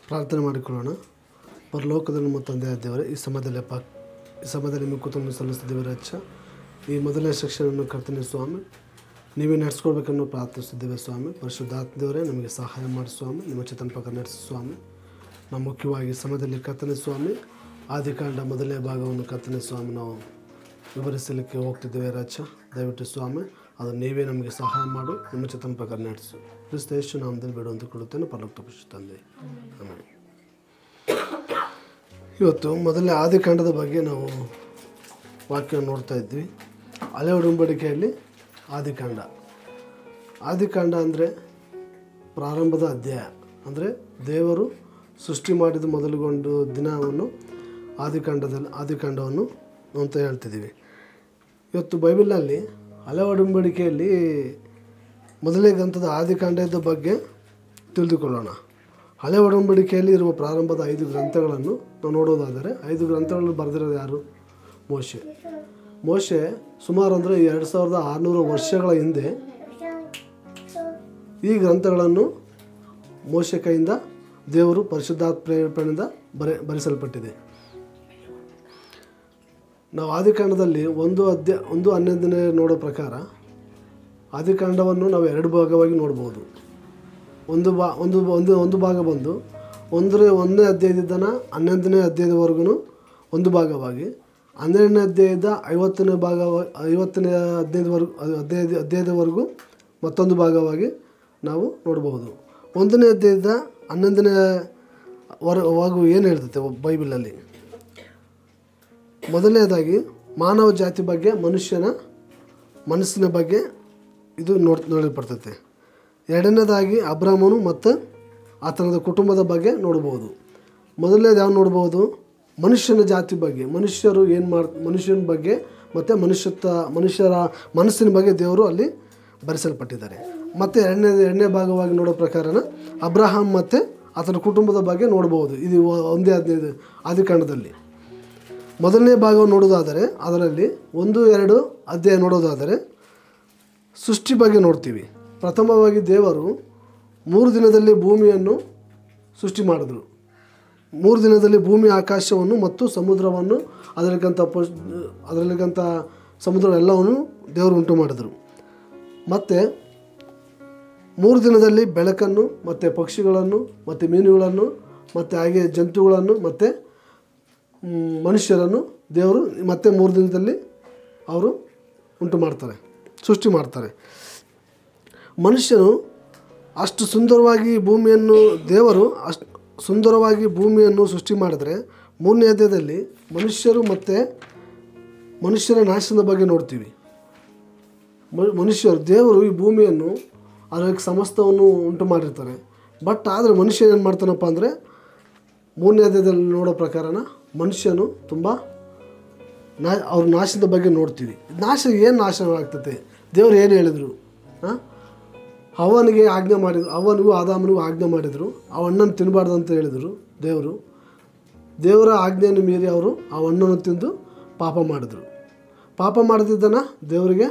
ಪ್ರಾರ್ಥನೆ ಮಾಡಿಕೊಳ್ಳೋಣ ಪರಲೋಕದಲ್ಲಿ ನಮ್ಮ ತಂದೆಯ ದೇವರೇ ಈ ಸಮಯದಲ್ಲಿ ಅಪ್ಪ ಈ ಸಮಯದಲ್ಲಿ ನಿಮಗೆ ಕುಟುಂಬ ಸಲ್ಲಿಸಿದ್ದೇವೆ ಅಚ್ಚ ಈ ಮೊದಲನೇ ಸೆಕ್ಷನನ್ನು ಕರ್ತನೆ ಸ್ವಾಮಿ ನೀವೇ ನಡೆಸ್ಕೊಳ್ಬೇಕನ್ನು ಪ್ರಾರ್ಥಿಸಿದ್ದೇವೆ ಸ್ವಾಮಿ ಪರಿಶುದ್ಧಾತ್ಮದೇವರೇ ನಮಗೆ ಸಹಾಯ ಮಾಡಿ ಸ್ವಾಮಿ ನಿಮ್ಮ ಚಿತ್ತನ ಪ್ರಕಾರ ನಡೆಸಿ ಸ್ವಾಮಿ ನಾವು ಮುಖ್ಯವಾಗಿ ಈ ಸಮಯದಲ್ಲಿ ಕರ್ತನೆ ಸ್ವಾಮಿ ಆದಿಕಾಂಡ ಮೊದಲನೇ ಭಾಗವನ್ನು ಕರ್ತನೆ ಸ್ವಾಮಿ ನಾವು ವಿವರಿಸಲಿಕ್ಕೆ ಹೋಗ್ತಿದ್ದೇವೆ ರಾಜ ದಯವಿಟ್ಟು ಸ್ವಾಮಿ ಅದು ನೀವೇ ನಮಗೆ ಸಹಾಯ ಮಾಡು ನಿಮ್ಮ ಚಿತ್ತನ ಪ್ರಕಾರ ನಡೆಸು ಕ್ರಿಸ್ತ ಯೇಸು ನಾಮದಲ್ಲಿ ಬಿಡುವಂತ ಕೊಡುತ್ತೇನೆ ಪರಲೋಕ ತಪ್ಪಿಸು ತಂದೆ ಆಮೇಲೆ ಇವತ್ತು ಮೊದಲನೇ ಆದಿಕಾಂಡದ ಬಗ್ಗೆ ನಾವು ವಾಕ್ಯ ನೋಡ್ತಾ ಇದ್ವಿ ಹಳೆ ಉಡುಂಬಡಿಕೆಯಲ್ಲಿ ಆದಿಕಾಂಡ ಆದಿಕಾಂಡ ಅಂದರೆ ಪ್ರಾರಂಭದ ಅಧ್ಯಾಯ ಅಂದರೆ ದೇವರು ಸೃಷ್ಟಿ ಮಾಡಿದ ಮೊದಲುಗೊಂಡು ದಿನವನ್ನು ಆದಿಕಾಂಡದಲ್ಲಿ ಆದಿಕಾಂಡವನ್ನು ಅಂತ ಹೇಳ್ತಿದ್ದೀವಿ ಇವತ್ತು ಬೈಬಲ್ನಲ್ಲಿ ಹಳೆ ಒಡಂಬಡಿಕೆಯಲ್ಲಿ ಮೊದಲನೇ ಗ್ರಂಥದ ಆದಿಕಾಂಡದ ಬಗ್ಗೆ ತಿಳಿದುಕೊಳ್ಳೋಣ ಹಳೆ ಒಡಂಬಡಿಕೆಯಲ್ಲಿ ಇರುವ ಪ್ರಾರಂಭದ ಐದು ಗ್ರಂಥಗಳನ್ನು ನಾವು ನೋಡೋದಾದರೆ ಐದು ಗ್ರಂಥಗಳನ್ನು ಬರೆದಿರೋದು ಯಾರು ಮೋಶೆ ಮೋಶೆ ಸುಮಾರು ಅಂದರೆ ಎರಡು ಸಾವಿರದ ಆರುನೂರು ವರ್ಷಗಳ ಹಿಂದೆ ಈ ಗ್ರಂಥಗಳನ್ನು ಮೋಶೆ ಕೈಯಿಂದ ದೇವರು ಪರಿಶುದ್ಧಾತ್ಮ ಪ್ರೇರಣೆಯಿಂದ ಬರೆ ಬರೆಸಲ್ಪಟ್ಟಿದೆ ನಾವು ಆದಿಕಾಂಡದಲ್ಲಿ ಒಂದು ಅಧ್ಯ ಒಂದು ಹನ್ನೊಂದನೇ ನೋಡೋ ಪ್ರಕಾರ ಆದಿಕಾಂಡವನ್ನು ನಾವು ಎರಡು ಭಾಗವಾಗಿ ನೋಡ್ಬೋದು ಒಂದು ಬಾ ಒಂದು ಒಂದು ಒಂದು ಭಾಗ ಬಂದು ಒಂದರ ಒಂದನೇ ಅಧ್ಯಾಯದಿಂದನ ಹನ್ನೊಂದನೇ ಅಧ್ಯಾಯದವರೆಗೂ ಒಂದು ಭಾಗವಾಗಿ ಹನ್ನೆರಡನೇ ಅಧ್ಯಾಯದ ಐವತ್ತನೇ ಭಾಗ ಐವತ್ತನೇ ಅಧ್ಯಾಯದವರೆಗೂ ಅಧ್ಯಾಯದ ಅಧ್ಯಾಯದವರೆಗೂ ಮತ್ತೊಂದು ಭಾಗವಾಗಿ ನಾವು ನೋಡಬಹುದು ಒಂದನೇ ಅಧ್ಯಾಯದ ಹನ್ನೊಂದನೇ ವರ ವಾಗು ಏನು ಹೇಳ್ತೈತೆ ಬೈಬಲಲ್ಲಿ ಮೊದಲನೇದಾಗಿ ಮಾನವ ಜಾತಿ ಬಗ್ಗೆ ಮನುಷ್ಯನ ಮನಸ್ಸಿನ ಬಗ್ಗೆ ಇದು ನೋಡ್ ನೋಡಲ್ಪಡ್ತೈತೆ ಎರಡನೇದಾಗಿ ಅಬ್ರಾಮನು ಮತ್ತು ಆತನದ ಕುಟುಂಬದ ಬಗ್ಗೆ ನೋಡ್ಬೋದು ಮೊದಲನೇದು ಯಾವ ನೋಡ್ಬೋದು ಮನುಷ್ಯನ ಜಾತಿ ಬಗ್ಗೆ ಮನುಷ್ಯರು ಏನು ಮಾಡ್ ಮನುಷ್ಯನ ಬಗ್ಗೆ ಮತ್ತು ಮನುಷ್ಯತ್ವ ಮನುಷ್ಯರ ಮನಸ್ಸಿನ ಬಗ್ಗೆ ದೇವರು ಅಲ್ಲಿ ಬರೆಸಲ್ಪಟ್ಟಿದ್ದಾರೆ ಮತ್ತು ಎರಡನೇ ಎರಡನೇ ಭಾಗವಾಗಿ ನೋಡೋ ಪ್ರಕಾರನ ಅಬ್ರಹಾಂ ಮತ್ತು ಆತನ ಕುಟುಂಬದ ಬಗ್ಗೆ ನೋಡ್ಬೋದು ಇದು ಒ- ಒಂದೇ ಹದಿನೈದು ಆದಿಕಾಂಡದಲ್ಲಿ ಮೊದಲನೇ ಭಾಗವನ್ನು ನೋಡೋದಾದರೆ ಅದರಲ್ಲಿ ಒಂದು ಎರಡು ಅಧ್ಯಾಯ ನೋಡೋದಾದರೆ ಸೃಷ್ಟಿ ಬಗ್ಗೆ ನೋಡ್ತೀವಿ ಪ್ರಥಮವಾಗಿ ದೇವರು ಮೂರು ದಿನದಲ್ಲಿ ಭೂಮಿಯನ್ನು ಸೃಷ್ಟಿ ಮಾಡಿದ್ರು ಮೂರು ದಿನದಲ್ಲಿ ಭೂಮಿ ಆಕಾಶವನ್ನು ಮತ್ತು ಸಮುದ್ರವನ್ನು ಅದರಲ್ಲಿಗಂಥ ಪಶು ಅದರಲ್ಲಿಗಂಥ ಸಮುದ್ರವೆಲ್ಲವನ್ನು ದೇವರು ಉಂಟು ಮಾಡಿದರು ಮತ್ತು ಮೂರು ದಿನದಲ್ಲಿ ಬೆಳಕನ್ನು ಮತ್ತು ಪಕ್ಷಿಗಳನ್ನು ಮತ್ತು ಮೀನುಗಳನ್ನು ಮತ್ತು ಹಾಗೆ ಜಂತುಗಳನ್ನು ಮತ್ತು ಮ್, ಮನುಷ್ಯರನ್ನು ದೇವರು ಮತ್ತೆ ಮೂರು ದಿನದಲ್ಲಿ ಅವರು ಉಂಟು ಮಾಡ್ತಾರೆ ಸೃಷ್ಟಿ ಮಾಡ್ತಾರೆ ಮನುಷ್ಯನು ಅಷ್ಟು ಸುಂದರವಾಗಿ ಭೂಮಿಯನ್ನು ದೇವರು ಅಷ್ಟು ಸುಂದರವಾಗಿ ಭೂಮಿಯನ್ನು ಸೃಷ್ಟಿ ಮಾಡಿದರೆ ಮೂರನೇ ಅಧ್ಯಾಯದಲ್ಲಿ ಮನುಷ್ಯರು ಮತ್ತು ಮನುಷ್ಯರ ನಾಶದ ಬಗ್ಗೆ ನೋಡ್ತೀವಿ ಮ- ಮನುಷ್ಯರು ದೇವರು ಈ ಭೂಮಿಯನ್ನು ಅದಕ್ಕೆ ಸಮಸ್ತವನ್ನು ಉಂಟು ಮಾಡಿರ್ತಾರೆ ಬಟ್ ಆದರೆ ಮನುಷ್ಯ ಏನು ಮಾಡ್ತಾನಪ್ಪ ಅಂದರೆ ಮೂರನೇ ಅಧ್ಯಾಯದಲ್ಲಿ ನೋಡೋ ಪ್ರಕಾರನ ಮನುಷ್ಯನು ತುಂಬ ನಾ ಅವ್ರ ನಾಶದ ಬಗ್ಗೆ ನೋಡ್ತೀವಿ ನಾಶ ಏನು ನಾಶ ಆಗ್ತೈತೆ ದೇವ್ರು ಏನು ಹೇಳಿದರು ಹಾಂ ಅವನಿಗೆ ಆಜ್ಞೆ ಮಾಡಿದ್ರು ಅವನಿಗೂ ಆದಾಮನಿಗೂ ಆಜ್ಞೆ ಮಾಡಿದರು ಆ ಹಣ್ಣನ್ನು ತಿನ್ನಬಾರ್ದು ಅಂತ ಹೇಳಿದರು ದೇವರು ದೇವರ ಆಜ್ಞೆಯನ್ನು ಮೀರಿ ಅವರು ಆ ಹಣ್ಣನ್ನು ತಿಂದು ಪಾಪ ಮಾಡಿದರು ಪಾಪ ಮಾಡದಿದ್ದನ ದೇವರಿಗೆ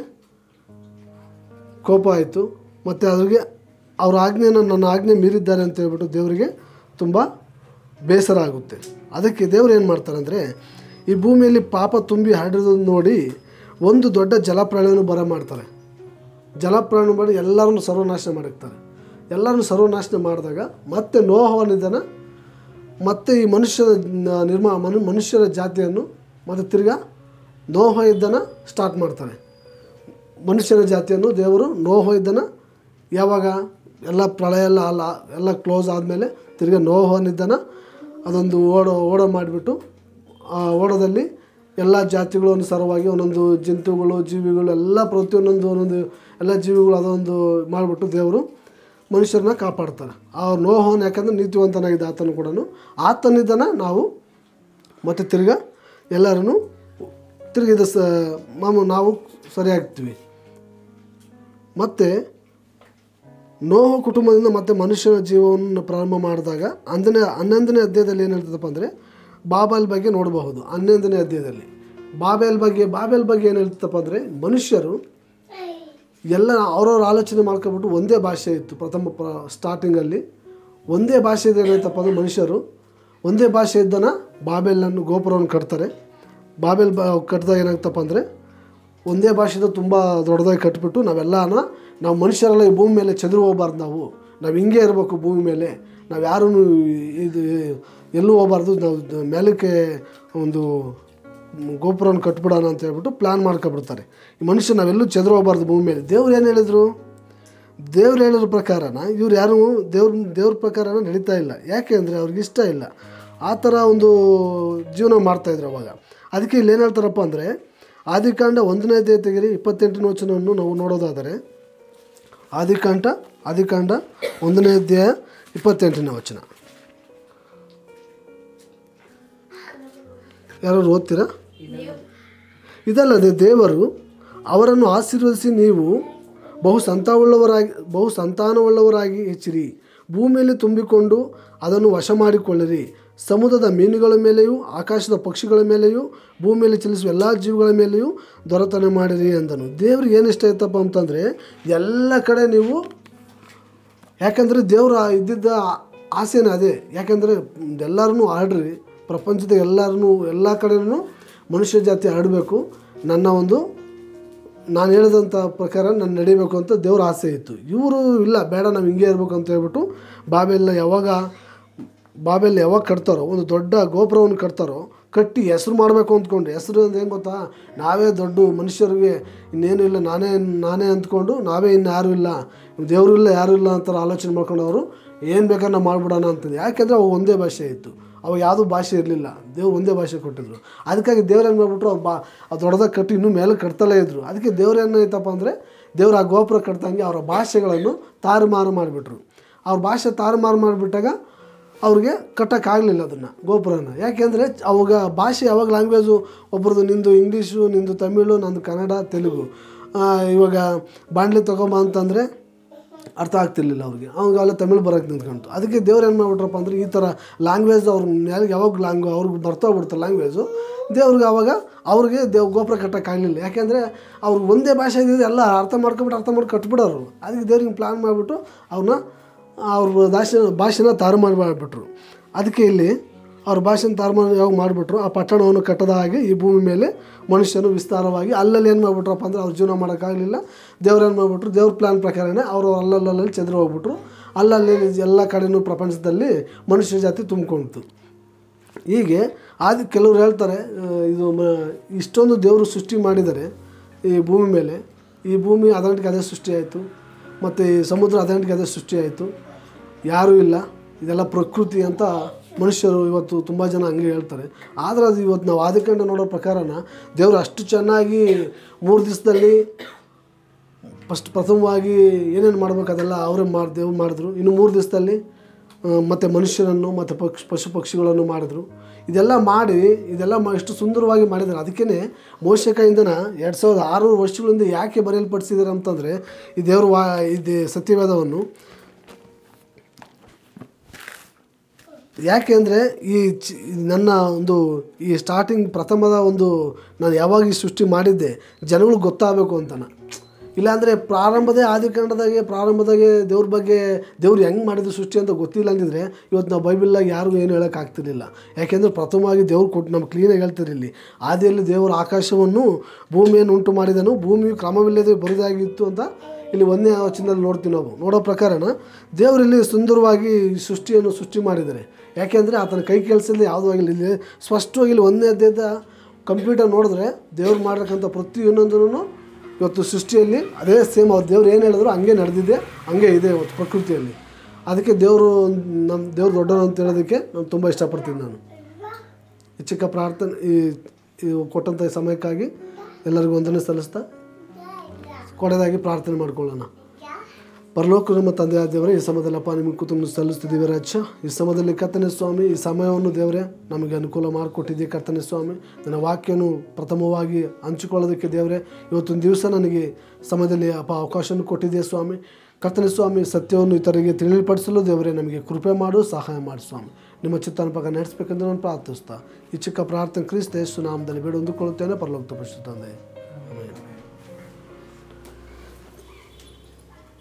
ಕೋಪ ಆಯಿತು ಮತ್ತು ಅವ್ರಿಗೆ ಅವ್ರ ಆಜ್ಞೆಯನ್ನು ನನ್ನ ಆಜ್ಞೆ ಮೀರಿದ್ದಾರೆ ಅಂತ ಹೇಳ್ಬಿಟ್ಟು ದೇವರಿಗೆ ತುಂಬ ಬೇಸರ ಆಗುತ್ತೆ ಅದಕ್ಕೆ ದೇವರು ಏನು ಮಾಡ್ತಾರೆ ಅಂದರೆ ಈ ಭೂಮಿಯಲ್ಲಿ ಪಾಪ ತುಂಬಿ ಹರಡಿರೋದನ್ನು ನೋಡಿ ಒಂದು ದೊಡ್ಡ ಜಲಪ್ರಳಯವನ್ನು ಬರ ಮಾಡ್ತಾರೆ ಜಲಪ್ರಳಯ ಮಾಡಿ ಎಲ್ಲರನ್ನು ಸರ್ವನಾಶ ಮಾಡಿರ್ತಾರೆ ಎಲ್ಲರನ್ನು ಸರ್ವನಾಶ ಮಾಡಿದಾಗ ಮತ್ತೆ ನೋಹವನಿದನ ಮತ್ತೆ ಈ ಮನುಷ್ಯರ ನ- ನಿರ್ಮಾ ಮನು ಮನುಷ್ಯರ ಜಾತಿಯನ್ನು ಮತ್ತು ತಿರ್ಗಾ ನೋಹ ಇದ್ದನ ಸ್ಟಾರ್ಟ್ ಮಾಡ್ತಾರೆ ಮನುಷ್ಯನ ಜಾತಿಯನ್ನು ದೇವರು ನೋಹ ಇದ್ದನ ಯಾವಾಗ ಎಲ್ಲ ಪ್ರಳಯ ಎಲ್ಲ ಅಲ್ಲ ಎಲ್ಲ ಕ್ಲೋಸ್ ಆದಮೇಲೆ ತಿರ್ಗಾ ನೋಹನಿದ್ದನ ಅದೊಂದು ಓಡ ಓಡ ಮಾಡಿಬಿಟ್ಟು ಆ ಓಡದಲ್ಲಿ ಎಲ್ಲ ಜಾತಿಗಳು ಅನುಸಾರವಾಗಿ ಒಂದೊಂದು ಜಂತುಗಳು ಜೀವಿಗಳು ಎಲ್ಲ ಪ್ರತಿಯೊಂದೊಂದು ಒಂದೊಂದು ಎಲ್ಲ ಜೀವಿಗಳು ಅದೊಂದು ಮಾಡಿಬಿಟ್ಟು ದೇವರು ಮನುಷ್ಯರನ್ನ ಕಾಪಾಡ್ತಾರೆ ಆ ನೋಹವನ್ನು ಯಾಕಂದರೆ ನೀತಿವಂತನಾಗಿದ್ದ ಆತನು ಕೂಡ ಆತನಿದ್ದನ ನಾವು ಮತ್ತು ತಿರ್ಗಾ ಎಲ್ಲರೂ ತಿರ್ಗಿ ಇದು ಸ ಮಾಮು ನಾವು ಸರಿಯಾಗ್ತೀವಿ ಮತ್ತು ನೋಹ ಕುಟುಂಬದಿಂದ ಮತ್ತೆ ಮನುಷ್ಯನ ಜೀವವನ್ನು ಪ್ರಾರಂಭ ಮಾಡಿದಾಗ ಹನ್ನೊಂದನೇ ಹನ್ನೊಂದನೇ ಅಧ್ಯಾಯದಲ್ಲಿ ಏನು ಹೇಳ್ತದಪ್ಪ ಅಂದರೆ ಬಾಬೆಲ್ ಬಗ್ಗೆ ನೋಡಬಹುದು ಹನ್ನೊಂದನೇ ಅಧ್ಯಾಯದಲ್ಲಿ ಬಾಬೆಲ್ ಬಗ್ಗೆ ಬಾಬೆಲ್ ಬಗ್ಗೆ ಏನು ಹೇಳ್ತದಪ್ಪ ಅಂದರೆ ಮನುಷ್ಯರು ಎಲ್ಲ ಅವ್ರವ್ರ ಆಲೋಚನೆ ಮಾಡ್ಕೊಬಿಟ್ಟು ಒಂದೇ ಭಾಷೆ ಇತ್ತು ಪ್ರಥಮ ಪ್ರ ಸ್ಟಾರ್ಟಿಂಗಲ್ಲಿ ಒಂದೇ ಭಾಷೆ ಇದೆ ಏನಾಯ್ತಪ್ಪ ಅಂದ್ರೆ ಮನುಷ್ಯರು ಒಂದೇ ಭಾಷೆ ಇದ್ದನ ಬಾಬೆಲನ್ನು ಗೋಪುರವನ್ನು ಕಟ್ತಾರೆ ಬಾಬೆಲ್ ಬಾ ಕಟ್ಟಿದಾಗ ಏನಾಗ್ತಪ್ಪ ಅಂದರೆ ಒಂದೇ ಭಾಷೆದ ತುಂಬ ದೊಡ್ಡದಾಗಿ ಕಟ್ಬಿಟ್ಟು ನಾವೆಲ್ಲನ ನಾವು ಮನುಷ್ಯರೆಲ್ಲ ಈ ಭೂಮಿ ಮೇಲೆ ಚದುರು ಹೋಗ್ಬಾರ್ದು ನಾವು ನಾವು ಹಿಂಗೆ ಇರಬೇಕು ಭೂಮಿ ಮೇಲೆ ನಾವು ಯಾರೂ ಇದು ಎಲ್ಲೂ ಹೋಗ್ಬಾರ್ದು ನಾವು ದ- ಮೇಲಕ್ಕೆ ಒಂದು ಗೋಪುರವನ್ನು ಕಟ್ಬಿಡೋಣ ಅಂತ ಹೇಳ್ಬಿಟ್ಟು ಪ್ಲ್ಯಾನ್ ಮಾಡ್ಕೊಬಿಡ್ತಾರೆ ಈ ಮನುಷ್ಯ ನಾವೆಲ್ಲೂ ಚದುರು ಹೋಗ್ಬಾರ್ದು ಭೂಮಿ ಮೇಲೆ ದೇವ್ರು ಏನು ಹೇಳಿದ್ರು ದೇವ್ರು ಹೇಳಿರೋ ಪ್ರಕಾರನ ಇವ್ರು ಯಾರು ದೇವ್ರ ದೇವ್ರ ಪ್ರಕಾರನ ನಡೀತಾ ಇಲ್ಲ ಯಾಕೆ ಅಂದರೆ ಅವ್ರಿಗೆ ಇಷ್ಟ ಇಲ್ಲ ಆ ಥರ ಒಂದು ಜೀವನ ಮಾಡ್ತಾಯಿದ್ರು ಅವಾಗ ಅದಕ್ಕೆ ಇಲ್ಲಿ ಏನು ಹೇಳ್ತಾರಪ್ಪ ಅಂದರೆ ಆದಿಕಾಂಡ ಒಂದನೇ ಅಧ್ಯಾಯ ತೆಗಿರಿ ಇಪ್ಪತ್ತೆಂಟನೇ ವಚನವನ್ನು ನಾವು ನೋಡೋದಾದರೆ ಆದಿಕಾಂಡ ಆದಿಕಾಂಡ ಒಂದನೇ ಅಧ್ಯಾಯ ಇಪ್ಪತ್ತೆಂಟನೇ ವಚನ ಯಾರು ಓದ್ತೀರಾ ಇದಲ್ಲದೆ ದೇವರು ಅವರನ್ನು ಆಶೀರ್ವದಿಸಿ ನೀವು ಬಹು ಸಂತಾನವುಳ್ಳವರಾಗಿ ಬಹು ಸಂತಾನವುಳ್ಳವರಾಗಿ ಹೆಚ್ಚಿರಿ ಭೂಮಿಯಲ್ಲಿ ತುಂಬಿಕೊಂಡು ಅದನ್ನು ವಶ ಮಾಡಿಕೊಳ್ಳಿರಿ ಸಮುದ್ರದ ಮೀನುಗಳ ಮೇಲೆಯೂ ಆಕಾಶದ ಪಕ್ಷಿಗಳ ಮೇಲೆಯೂ ಭೂಮಿಯಲ್ಲಿ ಚಲಿಸುವ ಎಲ್ಲ ಜೀವಿಗಳ ಮೇಲೆಯೂ ದೊರೆತನ ಮಾಡಿರಿ ಅಂದನು ದೇವ್ರಿಗೆ ಏನು ಇಷ್ಟ ಆಯ್ತಪ್ಪ ಅಂತಂದರೆ ಎಲ್ಲ ಕಡೆ ನೀವು ಯಾಕಂದರೆ ದೇವ್ರ ಇದ್ದಿದ್ದ ಆಸೆನೇ ಅದೇ ಯಾಕಂದರೆ ಎಲ್ಲರನ್ನೂ ಆಡ್ರಿ ಪ್ರಪಂಚದ ಎಲ್ಲರನ್ನೂ ಎಲ್ಲ ಕಡೆನೂ ಮನುಷ್ಯ ಜಾತಿ ಆಡಬೇಕು ನನ್ನ ಒಂದು ನಾನು ಹೇಳಿದಂಥ ಪ್ರಕಾರ ನಾನು ನಡಿಬೇಕು ಅಂತ ದೇವ್ರ ಆಸೆ ಇತ್ತು ಇವರು ಇಲ್ಲ ಬೇಡ ನಾವು ಹಿಂಗೆ ಇರಬೇಕು ಅಂತ ಹೇಳ್ಬಿಟ್ಟು ಬಾಬೆಲ್ಲ ಯಾವಾಗ ಬಾಬೆಲ್ಲ ಯಾವಾಗ ಕಟ್ತಾರೋ ಒಂದು ದೊಡ್ಡ ಗೋಪುರವನ್ನು ಕಟ್ತಾರೋ ಕಟ್ಟಿ ಹೆಸ್ರು ಮಾಡಬೇಕು ಅಂದ್ಕೊಂಡು ಹೆಸ್ರು ಅಂದ್ರೆ ಏನು ಗೊತ್ತಾ ನಾವೇ ದೊಡ್ಡ ಮನುಷ್ಯರಿಗೆ ಇನ್ನೇನು ಇಲ್ಲ ನಾನೇ ನಾನೇ ಅಂದ್ಕೊಂಡು ನಾವೇ ಇನ್ನು ಯಾರೂ ಇಲ್ಲ ದೇವರು ಇಲ್ಲ ಯಾರೂ ಇಲ್ಲ ಅಂತ ಆಲೋಚನೆ ಮಾಡ್ಕೊಂಡು ಅವರು ಏನು ಬೇಕಾದ್ರೆ ನಾವು ಮಾಡ್ಬಿಡೋಣ ಅಂತಂದು ಯಾಕೆಂದರೆ ಅವು ಒಂದೇ ಭಾಷೆ ಇತ್ತು ಅವಾಗ ಯಾವುದೂ ಭಾಷೆ ಇರಲಿಲ್ಲ ದೇವ್ರು ಒಂದೇ ಭಾಷೆ ಕೊಟ್ಟಿದ್ರು ಅದಕ್ಕಾಗಿ ದೇವ್ರು ಏನು ಮಾಡ್ಬಿಟ್ರು ಅವ್ರು ಬಾ ಅದು ದೊಡ್ಡದಾಗಿ ಕಟ್ಟಿ ಇನ್ನೂ ಮೇಲೆ ಕಟ್ತಲೇ ಇದ್ರು ಅದಕ್ಕೆ ದೇವ್ರು ಏನಾಯ್ತಪ್ಪ ಅಂದರೆ ದೇವ್ರು ಆ ಗೋಪುರ ಕಟ್ತಂಗೆ ಅವರ ಭಾಷೆಗಳನ್ನು ತಾರುಮಾರು ಮಾಡಿಬಿಟ್ರು ಅವ್ರ ಭಾಷೆ ತಾರುಮಾರು ಮಾಡಿಬಿಟ್ಟಾಗ ಅವ್ರಿಗೆ ಕಟ್ಟೋಕ್ಕಾಗಲಿಲ್ಲ ಅದನ್ನು ಗೋಪುರನ ಯಾಕೆಂದರೆ ಅವಾಗ ಭಾಷೆ ಯಾವಾಗ ಲ್ಯಾಂಗ್ವೇಜು ಒಬ್ರದ್ದು ನಿಂದು ಇಂಗ್ಲೀಷು ನಿಂದು ತಮಿಳು ನಂದು ಕನ್ನಡ ತೆಲುಗು ಆ, ಇವಾಗ ಬಾಂಡ್ಲಿ ತಗೊಂಬ ಅಂತಂದರೆ ಅರ್ಥ ಆಗ್ತಿರ್ಲಿಲ್ಲ ಅವ್ರಿಗೆ ಅವಾಗೆಲ್ಲ ತಮಿಳು ಬರೋಕ್ಕೆ ನಿಂತ್ಕೊಂತು ಅದಕ್ಕೆ ದೇವ್ರು ಏನು ಮಾಡ್ಬಿಟ್ರಪ್ಪ ಅಂದ್ರೆ ಈ ಥರ ಲ್ಯಾಂಗ್ವೇಜ್ ಅವ್ರ ಮೇಲೆ ಯಾವಾಗ ಲ್ಯಾಂಗ್ವ್ ಅವ್ರಿಗೆ ಬರ್ತೋಗ್ಬಿಡ್ತಾರೆ ಲ್ಯಾಂಗ್ವೇಜು ದೇವ್ರಿಗೆ ಅವಾಗ ಅವ್ರಿಗೆ ದೇವ್ ಗೋಪುರ ಕಟ್ಟೋಕ್ಕಾಗಲಿಲ್ಲ ಯಾಕೆಂದರೆ ಅವ್ರು ಒಂದೇ ಭಾಷೆ ಇದ್ದಿದ್ದು ಎಲ್ಲ ಅರ್ಥ ಮಾಡ್ಕೊಂಬಿಟ್ಟು ಅರ್ಥ ಮಾಡಿ ಕಟ್ಬಿಡೋರು ಅದಕ್ಕೆ ದೇವ್ರಿಗೆ ಪ್ಲ್ಯಾನ್ ಮಾಡಿಬಿಟ್ಟು ಅವ್ರನ್ನ ಅವ್ರ ಭಾಷೆ ಭಾಷೆನ ತಾರು ಮಾಡಿ ಮಾಡಿಬಿಟ್ರು ಅದಕ್ಕೆ ಇಲ್ಲಿ ಅವ್ರ ಭಾಷೆನ ತಾರುಮಾರು ಯಾವಾಗ ಮಾಡಿಬಿಟ್ರು ಆ ಪಟ್ಟಣವನ್ನು ಕಟ್ಟದ ಹಾಗೆ ಈ ಭೂಮಿ ಮೇಲೆ ಮನುಷ್ಯನು ವಿಸ್ತಾರವಾಗಿ ಅಲ್ಲಲ್ಲಿ ಏನು ಮಾಡ್ಬಿಟ್ರಪ್ಪ ಅಂದ್ರೆ ಅವ್ರು ಜೀವನ ಮಾಡೋಕ್ಕಾಗಲಿಲ್ಲ ದೇವ್ರು ಏನು ಮಾಡಿಬಿಟ್ರು ದೇವ್ರ ಪ್ಲ್ಯಾನ್ ಪ್ರಕಾರನೇ ಅವರು ಅಲ್ಲಲ್ಲಲ್ಲಿ ಚಂದ್ರ ಹೋಗ್ಬಿಟ್ರು ಅಲ್ಲಲ್ಲಿ ಎಲ್ಲ ಕಡೆನೂ ಪ್ರಪಂಚದಲ್ಲಿ ಮನುಷ್ಯ ಜಾತಿ ತುಂಬಿಕೊಂಡಿತು ಹೀಗೆ ಆದಿ ಕೆಲವ್ರು ಹೇಳ್ತಾರೆ ಆ, ಇದು ಮ ಇಷ್ಟೊಂದು ದೇವರು ಸೃಷ್ಟಿ ಮಾಡಿದ್ದಾರೆ ಈ ಭೂಮಿ ಮೇಲೆ ಈ ಭೂಮಿ ಅದರಂಟಿಗೆ ಅದೇ ಸೃಷ್ಟಿ ಆಯಿತು ಮತ್ತು ಈ ಸಮುದ್ರ ಅದರಂಟಿಗೆ ಅದೇ ಸೃಷ್ಟಿ ಆಯಿತು ಯಾರೂ ಇಲ್ಲ ಇದೆಲ್ಲ ಪ್ರಕೃತಿ ಅಂತ ಮನುಷ್ಯರು ಇವತ್ತು ತುಂಬ ಜನ ಹಂಗೆ ಹೇಳ್ತಾರೆ ಆದರೆ ಅದು ಇವತ್ತು ನಾವು ಆದಿಕಂಡ ನೋಡೋ ಪ್ರಕಾರನ ದೇವರು ಅಷ್ಟು ಚೆನ್ನಾಗಿ ಮೂರು ದಿವಸದಲ್ಲಿ ಫಸ್ಟ್ ಪ್ರಥಮವಾಗಿ ಏನೇನು ಮಾಡ್ಬೇಕು ಅದೆಲ್ಲ ಅವರೇ ಮಾಡಿ ದೇವ್ರು ಮಾಡಿದ್ರು ಇನ್ನು ಮೂರು ದಿವಸದಲ್ಲಿ ಮತ್ತು ಮನುಷ್ಯರನ್ನು ಮತ್ತು ಪಕ್ಷ ಪಶು ಪಕ್ಷಿಗಳನ್ನು ಮಾಡಿದ್ರು ಇದೆಲ್ಲ ಮಾಡಿ ಇದೆಲ್ಲ ಮಾ ಇಷ್ಟು ಸುಂದರವಾಗಿ ಮಾಡಿದ್ದಾರೆ ಅದಕ್ಕೇ ಮೋಷಕಯಿಂದನ ಎರಡು ಸಾವಿರದ ಆರುನೂರು ವರ್ಷಗಳಿಂದ ಯಾಕೆ ಬರೆಯಲ್ಪಡಿಸಿದ್ದಾರೆ ಅಂತಂದರೆ ಈ ದೇವರು ವಾ ಇದು ಸತ್ಯವೇದವನ್ನು ಯಾಕೆ ಅಂದರೆ ಈ ಚಿ ನನ್ನ ಒಂದು ಈ ಸ್ಟಾರ್ಟಿಂಗ್ ಪ್ರಥಮದ ಒಂದು ನಾನು ಯಾವಾಗ ಈ ಸೃಷ್ಟಿ ಮಾಡಿದ್ದೆ ಜನಗಳಿಗೆ ಗೊತ್ತಾಗಬೇಕು ಅಂತನ ಇಲ್ಲಾಂದರೆ ಪ್ರಾರಂಭದೇ ಆದಿಕಾಂಡದಾಗೆ ಪ್ರಾರಂಭದಾಗೆ ದೇವ್ರ ಬಗ್ಗೆ ದೇವ್ರು ಹೆಂಗೆ ಮಾಡಿದ್ರು ಸೃಷ್ಟಿ ಅಂತ ಗೊತ್ತಿಲ್ಲ ಅಂದಿದ್ರೆ ಇವತ್ತು ನಾವು ಬೈಬಲ್ಲಾಗ ಯಾರಿಗೂ ಏನು ಹೇಳೋಕ್ಕಾಗ್ತಿರ್ಲಿಲ್ಲ ಯಾಕೆಂದರೆ ಪ್ರಥಮವಾಗಿ ದೇವ್ರು ಕೊಟ್ಟು ನಮ್ಗೆ ಕ್ಲೀನಾಗಿ ಹೇಳ್ತಾರೆ ಇಲ್ಲಿ ಆದಿಯಲ್ಲಿ ದೇವರು ಆಕಾಶವನ್ನು ಭೂಮಿಯನ್ನು ಉಂಟು ಮಾಡಿದನು ಭೂಮಿಯು ಕ್ರಮವಿಲ್ಲದೆ ಬರುದಾಗಿತ್ತು ಅಂತ ಇಲ್ಲಿ ಒಂದನೇ ವಚನದಲ್ಲಿ ನೋಡ್ತೀವಿ ನಾವು ನೋಡೋ ಪ್ರಕಾರನ ದೇವರಲ್ಲಿ ಸುಂದರವಾಗಿ ಈ ಸೃಷ್ಟಿಯನ್ನು ಸೃಷ್ಟಿ ಮಾಡಿದ್ದಾರೆ ಯಾಕೆಂದರೆ ಆತನ ಕೈ ಕೆಲಸದಲ್ಲಿ ಯಾವುದೂ ಆಗಿಲ್ಲ ಇಲ್ಲಿ ಸ್ಪಷ್ಟವಾಗಿ ಇಲ್ಲಿ ಒಂದನೇ ಅಧ್ಯಾಯದ ಕಂಪ್ಯೂಟರ್ ನೋಡಿದ್ರೆ ದೇವ್ರು ಮಾಡಿರ್ತಕ್ಕಂಥ ಪ್ರತಿಯೊಂದನ್ನು ಇವತ್ತು ಸೃಷ್ಟಿಯಲ್ಲಿ ಅದೇ ಸೇಮ್ ಅವ್ರು ದೇವ್ರು ಏನು ಹೇಳಿದ್ರು ಹಂಗೆ ನಡೆದಿದೆ ಹಂಗೆ ಇದೆ ಇವತ್ತು ಪ್ರಕೃತಿಯಲ್ಲಿ ಅದಕ್ಕೆ ದೇವರು ನಮ್ಮ ದೇವ್ರು ದೊಡ್ಡವರು ಅಂತ ಹೇಳೋದಕ್ಕೆ ನಾನು ತುಂಬ ಇಷ್ಟಪಡ್ತೀನಿ ನಾನು ಈ ಚಿಕ್ಕ ಪ್ರಾರ್ಥನೆ ಈ ಈ ಕೊಟ್ಟಂಥ ಸಮಯಕ್ಕಾಗಿ ಎಲ್ಲರಿಗೂ ವಂದನೆ ಸಲ್ಲಿಸ್ತಾ ಕೊಡೋದಾಗಿ ಪ್ರಾರ್ಥನೆ ಮಾಡ್ಕೊಳ್ಳೋಣ ಪರಲೋಕ ನಮ್ಮ ತಂದೆ ದೇವರೇ ಈ ಸಮಯದಲ್ಲಪ್ಪ ನಿಮಗೆ ಕುಟುಂಬ ಸಲ್ಲಿಸ್ತಿದ್ದೀವಿ ರಾಜ್ಯ ಈ ಸಮಯದಲ್ಲಿ ಕರ್ತನೆ ಸ್ವಾಮಿ ಈ ಸಮಯವನ್ನು ದೇವರೇ ನಮಗೆ ಅನುಕೂಲ ಮಾಡಿಕೊಟ್ಟಿದ್ದೀವಿ ಕರ್ತನೆ ಸ್ವಾಮಿ ನನ್ನ ವಾಕ್ಯನು ಪ್ರಥಮವಾಗಿ ಹಂಚಿಕೊಳ್ಳೋದಕ್ಕೆ ದೇವರೇ ಇವತ್ತೊಂದು ದಿವಸ ನನಗೆ ಸಮಯದಲ್ಲಿ ಅಪ್ಪ ಅವಕಾಶವನ್ನು ಕೊಟ್ಟಿದೆ ಸ್ವಾಮಿ ಕರ್ತನೆ ಸ್ವಾಮಿ ಸತ್ಯವನ್ನು ಇತರರಿಗೆ ತಿಳಿಪಡಿಸಲು ದೇವರೇ ನಮಗೆ ಕೃಪೆ ಮಾಡು ಸಹಾಯ ಮಾಡಿ ಸ್ವಾಮಿ ನಿಮ್ಮ ಚಿತ್ತಾನುಪಕ ನಡೆಸಬೇಕೆಂದು ನಾನು ಪ್ರಾರ್ಥಿಸ್ತಾ ಈ ಚಿಕ್ಕ ಪ್ರಾರ್ಥನೆ ಕ್ರಿಸ್ತ ಯೇಸು ನಾಮದಲ್ಲಿ ಬೇಡ ಹೊಂದಿಕೊಳ್ಳುತ್ತೇನೆ ಪರಲೋಕ ತಪ್ಪಿಸುತ್ತಂದೆ